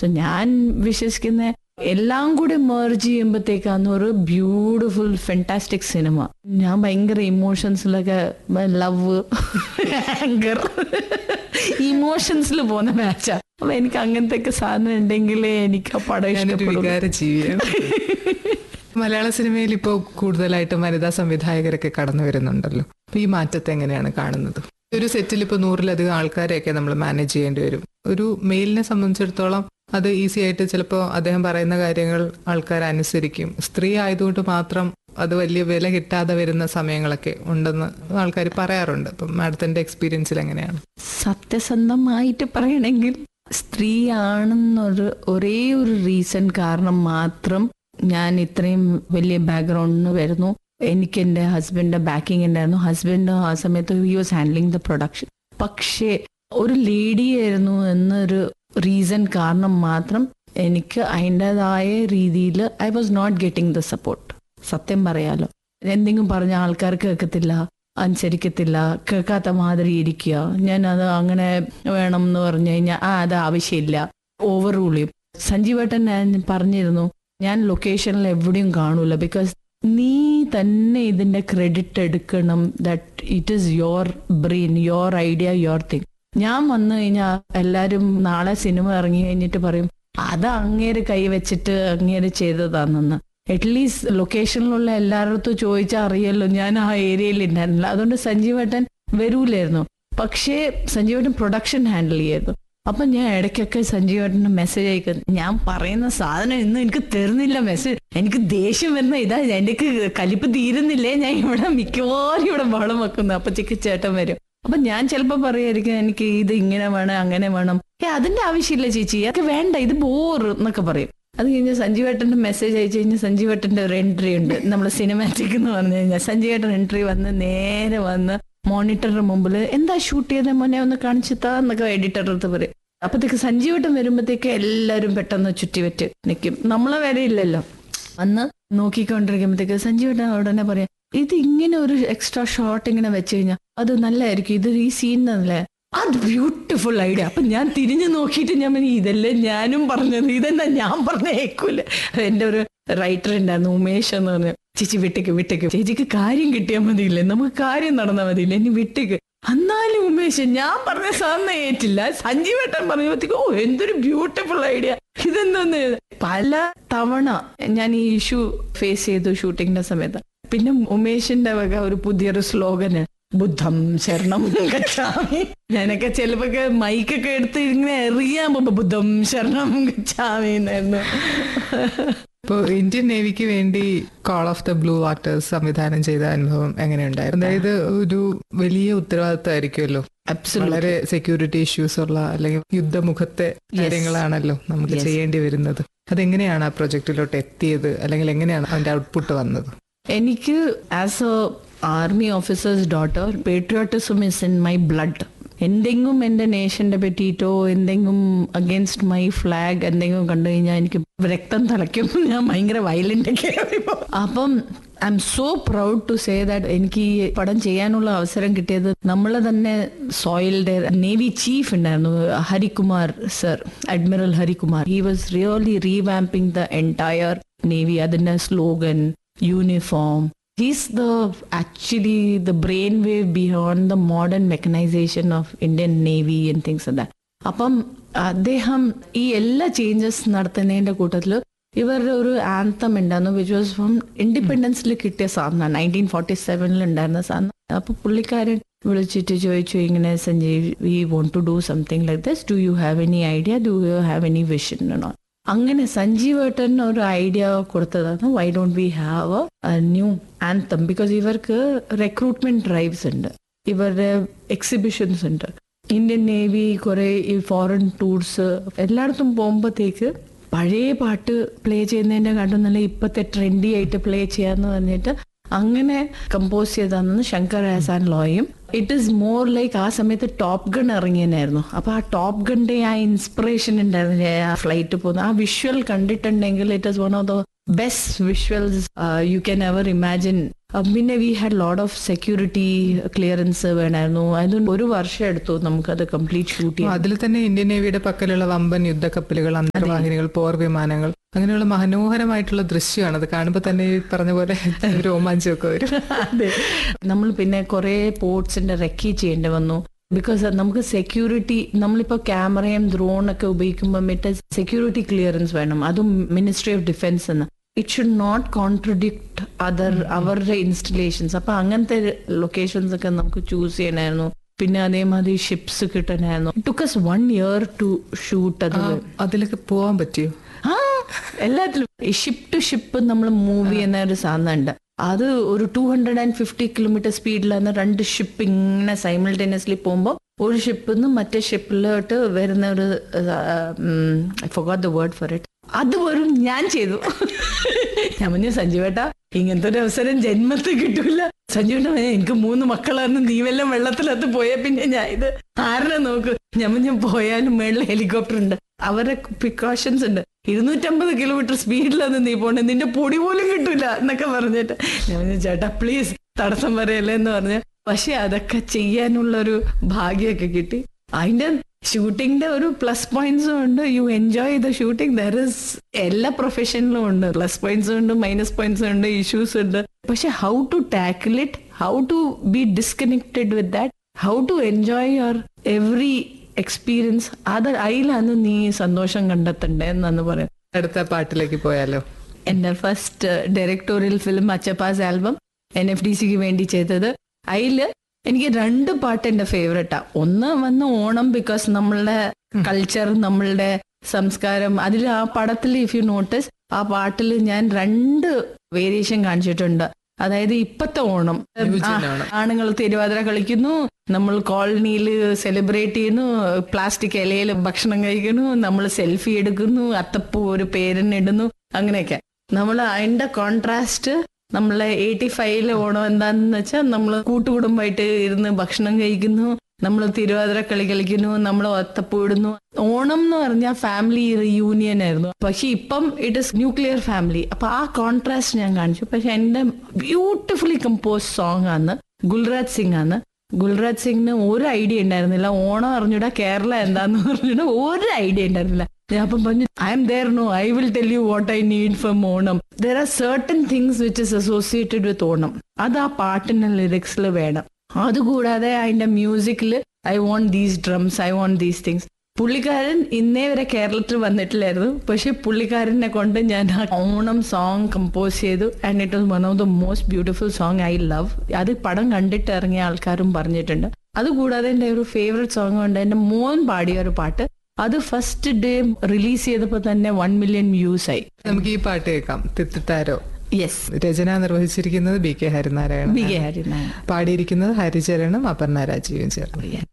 So ഞാൻ വിശ്വസിക്കുന്ന എല്ലാം കൂടി മേർജ് ചെയ്യുമ്പോഴത്തേക്കാണ് ഒരു ബ്യൂട്ടിഫുൾ ഫെന്റാസ്റ്റിക് സിനിമ ഞാൻ ഭയങ്കര ഇമോഷൻസിലൊക്കെ ലവ് ആങ്കർ ഇമോഷൻസിൽ പോകുന്ന മാച്ചാ അപ്പൊ എനിക്ക് അങ്ങനത്തെ ഒക്കെ സാധനം ഉണ്ടെങ്കിലേ എനിക്ക് ആ പടം ഞാനൊരു ഇഷ്ടപ്പെടും വികാര ജീവിയാണ് മലയാള സിനിമയിൽ ഇപ്പോൾ കൂടുതലായിട്ട് വനിതാ സംവിധായകരൊക്കെ കടന്നു വരുന്നുണ്ടല്ലോ അപ്പൊ ഈ മാറ്റത്തെ എങ്ങനെയാണ് കാണുന്നത് ഒരു സെറ്റിൽ ഇപ്പോൾ നൂറിലധികം ആൾക്കാരെയൊക്കെ നമ്മൾ മാനേജ് ചെയ്യേണ്ടി വരും ഒരു മെയിലിനെ സംബന്ധിച്ചിടത്തോളം അത് ഈസി ആയിട്ട് ചിലപ്പോൾ അദ്ദേഹം പറയുന്ന കാര്യങ്ങൾ ആൾക്കാർ അനുസരിക്കും സ്ത്രീ ആയതുകൊണ്ട് മാത്രം അത് വലിയ വില കിട്ടാതെ വരുന്ന സമയങ്ങളൊക്കെ ഉണ്ടെന്ന് ആൾക്കാർ പറയാറുണ്ട് അപ്പം മാഡത്തിന്റെ എക്സ്പീരിയൻസിൽ എങ്ങനെയാണ് സത്യസന്ധമായിട്ട് പറയണമെങ്കിൽ സ്ത്രീയാണെന്നൊരു ഒരേ ഒരു റീസൺ കാരണം മാത്രം ഞാൻ ഇത്രയും വലിയ ബാക്ക്ഗ്രൗണ്ടിന് വരുന്നു എനിക്ക് എൻ്റെ ഹസ്ബൻഡിന്റെ ബാക്കിംഗ് ഉണ്ടായിരുന്നു ഹസ്ബൻഡ് ആ സമയത്ത് he was handling the production പക്ഷേ ഒരു ലേഡി ആയിരുന്നു എന്നൊരു റീസൺ കാരണം മാത്രം എനിക്ക് അതിൻ്റെതായ രീതിയിൽ I was not getting the support സത്യം പറയാലോ എന്തെങ്കിലും പറഞ്ഞ ആൾക്കാർ കേൾക്കത്തില്ല അനുസരിക്കത്തില്ല കേൾക്കാത്ത മാതിരി ഇരിക്കുക ഞാൻ അത് അങ്ങനെ വേണം എന്ന് പറഞ്ഞു കഴിഞ്ഞാൽ ആ അത് ആവശ്യമില്ല ഓവർ റൂൾ ചെയ്യും സഞ്ജീവേട്ടൻ ഞാൻ പറഞ്ഞിരുന്നു ഞാൻ ലൊക്കേഷനിൽ എവിടെയും കാണൂല ബിക്കോസ് നീ തന്നെ ഇതിന്റെ ക്രെഡിറ്റ് എടുക്കണം that it is your brain your idea your thing ഞാൻ വന്നു കഴിഞ്ഞാൽ എല്ലാരും നാളെ സിനിമ ഇറങ്ങി കഴിഞ്ഞിട്ട് പറയും അത് അങ്ങേര് കൈ വെച്ചിട്ട് അങ്ങേര് ചെയ്തതാണെന്ന് അറ്റ്ലീസ്റ്റ് ലൊക്കേഷനിലുള്ള എല്ലായിടത്തും ചോദിച്ചാൽ അറിയല്ലോ ഞാൻ ആ ഏരിയയിൽ ഉണ്ടായിരുന്നില്ല അതുകൊണ്ട് സഞ്ജീവേട്ടൻ വരൂലായിരുന്നു പക്ഷേ സഞ്ജീവേട്ടൻ പ്രൊഡക്ഷൻ ഹാൻഡിൽ ചെയ്യായിരുന്നു അപ്പൊ ഞാൻ ഇടയ്ക്കൊക്കെ സഞ്ജീവേട്ടന് മെസ്സേജ് അയക്കുന്നു ഞാൻ പറയുന്ന സാധനം ഇന്ന് എനിക്ക് തരുന്നില്ല മെസ്സേജ് എനിക്ക് ദേഷ്യം വരുന്ന ഇതാ എനിക്ക് കലിപ്പ് തീരുന്നില്ലേ ഞാൻ ഇവിടെ മിക്കവാറും ഇവിടെ ബഹളം വെക്കുന്നു അപ്പച്ചക്ക് ചേട്ടൻ വരും അപ്പൊ ഞാൻ ചിലപ്പോ പറയായിരിക്കും എനിക്ക് ഇത് ഇങ്ങനെ വേണം അങ്ങനെ വേണം ഏ അതിന്റെ ആവശ്യമില്ല ചേച്ചി അതൊക്കെ വേണ്ട ഇത് ബോർ എന്നൊക്കെ പറയും അത് കഴിഞ്ഞ് സഞ്ജീവേട്ടന്റെ മെസ്സേജ് അയച്ചു കഴിഞ്ഞാൽ സഞ്ജീവേട്ടന്റെ ഒരു എൻട്രി ഉണ്ട് നമ്മൾ സിനിമാറ്റിക് എന്ന് പറഞ്ഞു കഴിഞ്ഞാൽ സഞ്ജീവേട്ടൻ എൻട്രി വന്ന് നേരെ വന്ന് മോണിറ്ററിന്റെ മുമ്പിൽ എന്താ ഷൂട്ട് ചെയ്ത മോനെ ഒന്ന് കാണിച്ചിത്താ എന്നൊക്കെ എഡിറ്റർ അടുത്ത് പറയും അപ്പത്തേക്ക് സഞ്ജീവട്ടം വരുമ്പോഴത്തേക്ക് എല്ലാവരും പെട്ടെന്ന് ചുറ്റിവെറ്റ് നിൽക്കും നമ്മളെ വരെ ഇല്ലല്ലോ അന്ന് നോക്കിക്കൊണ്ടിരിക്കുമ്പോഴത്തേക്ക് സഞ്ജീവട്ടൻ ഉടനെ പറയാം ഇത് ഇങ്ങനെ ഒരു എക്സ്ട്രാ ഷോട്ട് ഇങ്ങനെ വെച്ച് കഴിഞ്ഞാൽ അത് നല്ലതായിരിക്കും ഇത് ഈ സീൻ നല്ലേ അത് ബ്യൂട്ടിഫുൾ ഐഡിയ അപ്പൊ ഞാൻ തിരിഞ്ഞു നോക്കിയിട്ട് ഞാൻ പറഞ്ഞു, ഇതല്ലേ ഞാനും പറഞ്ഞത് ഇതെന്താ ഞാൻ പറഞ്ഞ കേൾക്കൂല എന്റെ ഒരു റൈറ്റർ ഉണ്ടായിരുന്നു ഉമേഷ് എന്ന് പറഞ്ഞു ചേച്ചി വിട്ടേക്ക് വിട്ടേക്ക് ചേച്ചിക്ക് കാര്യം കിട്ടിയാൽ മതിയില്ലേ നമുക്ക് കാര്യം നടന്നാൽ മതിയില്ലേ ഇനി വിട്ടേക്ക് എന്നാലും ഉമേഷ് ഞാൻ പറഞ്ഞ സാധനം ഏറ്റില്ല സഞ്ജീവേട്ടൻ പറഞ്ഞപ്പോഴത്തേക്ക് ഓ എന്തൊരു ബ്യൂട്ടിഫുൾ ഐഡിയ ഇതെന്തോന്ന് പല തവണ ഞാൻ ഈ ഇഷ്യൂ ഫേസ് ചെയ്തു ഷൂട്ടിങ്ങിന്റെ സമയത്ത് പിന്നെ ഉമേഷിന്റെ വക ഒരു പുതിയൊരു സ്ലോഗന് ബുദ്ധം ശരണം ഗച്ഛാമി ഞാനൊക്കെ ചിലപ്പോ മൈക്കൊക്കെ എടുത്ത് ഇങ്ങനെ എറിയാൻ പോകുമ്പോ ബുദ്ധം ശരണം ഗച്ഛാമി എന്നായിരുന്നു ഇപ്പോൾ ഇന്ത്യൻ നേവിക്ക് വേണ്ടി call of the blue waters സംവിധാനം ചെയ്ത അനുഭവം എങ്ങനെയുണ്ടായിരുന്നു അതായത് ഒരു വലിയ ഉത്തരവാദിത്തമായിരിക്കുമല്ലോ വളരെ സെക്യൂരിറ്റി ഇഷ്യൂസ് ഉള്ള അല്ലെങ്കിൽ യുദ്ധമുഖത്തെ കാര്യങ്ങളാണല്ലോ നമുക്ക് Yes. ചെയ്യേണ്ടി വരുന്നത് അതെങ്ങനെയാണ് ആ പ്രൊജക്റ്റിലോട്ട് എത്തിയത് അല്ലെങ്കിൽ എങ്ങനെയാണ് അതിന്റെ ഔട്ട്പുട്ട് വന്നത് എനിക്ക് as a army officers daughter patriotism is in my blood എന്തെങ്കിലും എൻ്റെ നേഷന്റെ പറ്റിയിട്ടോ എന്തെങ്കിലും അഗേൻസ്റ്റ് മൈ ഫ്ലാഗ് എന്തെങ്കിലും കണ്ടു കഴിഞ്ഞാൽ എനിക്ക് രക്തം തിളയ്ക്കും ഞാൻ ഭയങ്കര വയലന്റ് ഒക്കെ ആയിപ്പോ. അപ്പം I'm so proud to say that എനിക്ക് ഈ പടം ചെയ്യാനുള്ള അവസരം കിട്ടിയത് നമ്മൾ തന്നെ സോയിൽഡ് നേവി ചീഫ് ഉണ്ടായിരുന്നു Harikumar sir admiral Harikumar he was really revamping the entire navy അതിന്റെ slogan uniform he's the actually the brain wave beyond the modern mechanisation of Indian navy and things that അപ്പം അദ്ദേഹം ഈ എല്ലാ ചേഞ്ചസ് നടത്തുന്നതിന്റെ കൂട്ടത്തിൽ ഇവരുടെ ഒരു ആന്തം ഉണ്ടായിരുന്നു വിച്ച് വാസ് ഫ്രം ഇൻഡിപെൻഡൻസിൽ കിട്ടിയ സാധനം നയൻറ്റീൻ ഫോർട്ടി സെവനിൽ ഉണ്ടായിരുന്ന സാധനം അപ്പൊ പുള്ളിക്കാരൻ വിളിച്ചിട്ട് ചോദിച്ചു ഇങ്ങനെ Sanjay we want to do something like this do you have any idea do you have any vision എന്നോ അങ്ങനെ സഞ്ജീവേട്ടൻ ഒരു ഐഡിയ കൊടുത്തതാണ് why don't we have a new anthem because ഇവർക്ക് റിക്രൂട്ട്മെന്റ് ഡ്രൈവ്സ് ഉണ്ട് ഇവരുടെ എക്സിബിഷൻസ് ഉണ്ട് ഇന്ത്യൻ നേവി കുറെ ഈ ഫോറിൻ ടൂർസ് എല്ലായിടത്തും പോകുമ്പോഴത്തേക്ക് പഴയ പാട്ട് പ്ലേ ചെയ്യുന്നതിന്റെ കണ്ടും നല്ല ഇപ്പത്തെ ട്രെൻഡി ആയിട്ട് പ്ലേ ചെയ്യാന്ന് പറഞ്ഞിട്ട് അങ്ങനെ കമ്പോസ് ചെയ്തതെന്ന് ശങ്കർ ഹസാൻ ലോയും ഇറ്റ് ഈസ് മോർ ലൈക്ക് ആ സമയത്ത് ടോപ്പ് ഗൺ ഇറങ്ങിയനായിരുന്നു അപ്പൊ ആ ടോപ്പ് ഗണ്ണിന്റെ ആ ഇൻസ്പിറേഷൻ ഉണ്ടായിരുന്നില്ലേ ആ ഫ്ലൈറ്റ് പോകുന്ന ആ വിഷ്വൽ കണ്ടിട്ടുണ്ടെങ്കിൽ it is one of the best visuals you can ever imagine ah പിന്നെ we had lot of security clearance വേണമായിരുന്നു അതുകൊണ്ട് ഒരു വർഷം എടുത്തു നമുക്കത് കംപ്ലീറ്റ് ഷൂട്ട് ചെയ്യാൻ അതിൽ തന്നെ ഇന്ത്യൻ നേവിയുടെ പക്കലുള്ള വമ്പൻ യുദ്ധക്കപ്പലുകൾ അന്തർവാഹിനികൾ പോർ വിമാനങ്ങൾ അങ്ങനെയുള്ള മനോഹരമായിട്ടുള്ള ദൃശ്യമാണ് അത് കാണുമ്പോൾ തന്നെ ഈ പറഞ്ഞ പോലെ രോമാഞ്ചമൊക്കെ വരും അതെ നമ്മൾ പിന്നെ കുറെ പോർട്സിന്റെ റെക്കി ചെയ്യേണ്ടി വന്നു ബിക്കോസ് നമുക്ക് സെക്യൂരിറ്റി നമ്മളിപ്പോ ക്യാമറയും ഡ്രോൺ ഒക്കെ ഉപയോഗിക്കുമ്പോൾ മറ്റേ സെക്യൂരിറ്റി ക്ലിയറൻസ് വേണം അതും മിനിസ്ട്രി ഓഫ് ഡിഫൻസ് എന്ന് it should not contradict other അവരുടെ ഇൻസ്റ്റലേഷൻസ് അപ്പൊ അങ്ങനത്തെ ലൊക്കേഷൻസ് ഒക്കെ നമുക്ക് ചൂസ് ചെയ്യണമായിരുന്നു പിന്നെ അതേമാതിരി ഷിപ്സ് കിട്ടണമായിരുന്നു ടുക്കസ് വൺ ഇയർ ടു ഷൂട്ട് അത് ആ, അതിലൊക്കെ പോവാൻ പറ്റിയോ ആ എല്ലാത്തിലും ഷിപ്പ് ടു ഷിപ്പ് നമ്മൾ മൂവ് ചെയ്യുന്ന ഒരു സാധനം ഉണ്ട് അത് ഒരു two hundred and fifty kilometre സ്പീഡിലാണ് രണ്ട് ഷിപ്പ് ഇങ്ങനെ സൈമിൾട്ടേനിയസ്ലി പോകുമ്പോൾ ഒരു ഷിപ്പിൽ നിന്ന് മറ്റേ ഷിപ്പിലോട്ട് വരുന്ന ഒരു forgot the word for it അത് വെറും ഞാൻ ചെയ്തു ഞാൻ പറഞ്ഞു സഞ്ജുവേട്ടാ ഇങ്ങനത്തെ ഒരു അവസരം ജന്മത്തിൽ കിട്ടൂല സഞ്ജുവേട്ട പറഞ്ഞു, എനിക്ക് മൂന്ന് മക്കളാണ് നീ വല്ലതും വെള്ളത്തിലത്ത് പോയാ പിന്നെ ഞാൻ ഇത് ആരെ നോക്ക് ഞാൻ ഞാൻ പോയാലും മേളിൽ ഹെലികോപ്റ്റർ ഉണ്ട് അവരുടെ പ്രിക്കോഷൻസ് ഉണ്ട് ഇരുന്നൂറ്റമ്പത് കിലോമീറ്റർ സ്പീഡിലാണ് നീ പോണേ നിന്റെ പൊടി പോലും കിട്ടൂല എന്നൊക്കെ പറഞ്ഞിട്ട് ഞാൻ പറഞ്ഞു ചേട്ടാ പ്ലീസ് തടസ്സം പറയല്ലേ എന്ന് പറഞ്ഞ് പക്ഷെ അതൊക്കെ ചെയ്യാനുള്ള ഒരു ഭാഗ്യമൊക്കെ കിട്ടി അതിന്റെ ഷൂട്ടിങ്ങിന്റെ ഒരു പ്ലസ് പോയിന്റ്സും ഉണ്ട് you enjoy the shooting there is എല്ലാ പ്രൊഫഷനിലും ഉണ്ട് പ്ലസ് പോയിന്റ്സും ഉണ്ട് മൈനസ് പോയിന്റ്സും ഉണ്ട് ഇഷ്യൂസ് ഉണ്ട് പക്ഷെ how to tackle it how to be disconnected with that how to enjoy your every experience അത് അതിലാണ് നീ സന്തോഷം കണ്ടെത്തണ്ടേ എന്നാണ് പറയുന്നത് അടുത്ത പാട്ടിലേക്ക് പോയാലോ എന്റെ first directorial film Achappas album N F D സിക്ക് വേണ്ടി ചെയ്തത് അതില് എനിക്ക് രണ്ട് പാട്ട് എന്റെ ഫേവറേറ്റാ ഒന്ന് വന്ന് ഓണം ബിക്കോസ് നമ്മളുടെ കൾച്ചർ നമ്മളുടെ സംസ്കാരം അതിൽ ആ പടത്തിൽ ഇഫ് യു നോട്ടീസ് ആ പാട്ടിൽ ഞാൻ രണ്ട് വേരിയേഷൻ കാണിച്ചിട്ടുണ്ട് അതായത് ഇപ്പത്തെ ഓണം ന്യൂജൻ ഓണം. ആണുങ്ങൾ തിരുവാതിര കളിക്കുന്നു നമ്മൾ കോളനിയിൽ സെലിബ്രേറ്റ് ചെയ്യുന്നു പ്ലാസ്റ്റിക് ഇലയിൽ ഭക്ഷണം കഴിക്കുന്നു നമ്മൾ സെൽഫി എടുക്കുന്നു അത്തപ്പൂ ഒരു പേരിനിടുന്നു അങ്ങനെയൊക്കെ നമ്മൾ അതിന്റെ കോൺട്രാസ്റ്റ് നമ്മളെ എയ്റ്റി ഫൈവിലെ ഓണം എന്താണെന്ന് വെച്ചാൽ നമ്മൾ കൂട്ടുകുടുംബമായിട്ട് ഇരുന്ന് ഭക്ഷണം കഴിക്കുന്നു നമ്മൾ തിരുവാതിര കളി കളിക്കുന്നു നമ്മൾ ഒത്തപ്പൂ ഇടുന്നു ഓണം എന്ന് പറഞ്ഞാൽ ഫാമിലി റിയൂണിയൻ ആയിരുന്നു പക്ഷെ ഇപ്പം ഇറ്റ് ഇസ് ന്യൂക്ലിയർ ഫാമിലി അപ്പൊ ആ കോൺട്രാസ്റ്റ് ഞാൻ കാണിച്ചു പക്ഷെ എന്റെ ബ്യൂട്ടിഫുള്ളി കമ്പോസ് സോങ് ആണ് ഗുൽരാജ് സിംഗ് ആണ് ഗുൽരാജ് സിംഗിന് ഒരു ഐഡിയ ഉണ്ടായിരുന്നില്ല ഓണം അറിഞ്ഞൂടാ കേരള എന്താന്ന് പറഞ്ഞിട്ട് ഒരു ഐഡിയ ഉണ്ടായിരുന്നില്ല ഞാൻ അപ്പം പറഞ്ഞു I'm there no I will tell you what I need from Onam there are certain things which is associated with Onam അത് ആ പാട്ടിന്റെ ലിറിക്സിൽ വേണം അതുകൂടാതെ അതിന്റെ മ്യൂസിക്കിൽ I want these drums I want these things പുള്ളിക്കാരൻ ഇന്നേ വരെ കേരളത്തിൽ വന്നിട്ടില്ലായിരുന്നു പക്ഷെ പുള്ളിക്കാരനെ കൊണ്ട് ഞാൻ ആ ഓണം സോങ് കമ്പോസ് ചെയ്തു and it was one of the most beautiful song I love അത് പടം കണ്ടിട്ട് ഇറങ്ങിയ ആൾക്കാരും പറഞ്ഞിട്ടുണ്ട് അതുകൂടാതെ എൻ്റെ ഒരു ഫേവറേറ്റ് സോങ് ഉണ്ട് എൻ്റെ മോൻ പാടിയ ഒരു പാട്ട് അത് ഫസ്റ്റ് ഡേ റിലീസ് ചെയ്തപ്പോൾ തന്നെ വൺ മില്യൺ വ്യൂസ് ആയി നമുക്ക് ഈ പാട്ട് കേൾക്കാം തിത്തിത്താരോ യെസ് രചന നിർവഹിച്ചിരിക്കുന്നത് B K Harinarayanan B K Harinarayanan പാടിയിരിക്കുന്നത് ഹരിചരണം അപർണ രാജീവും ചേർന്ന്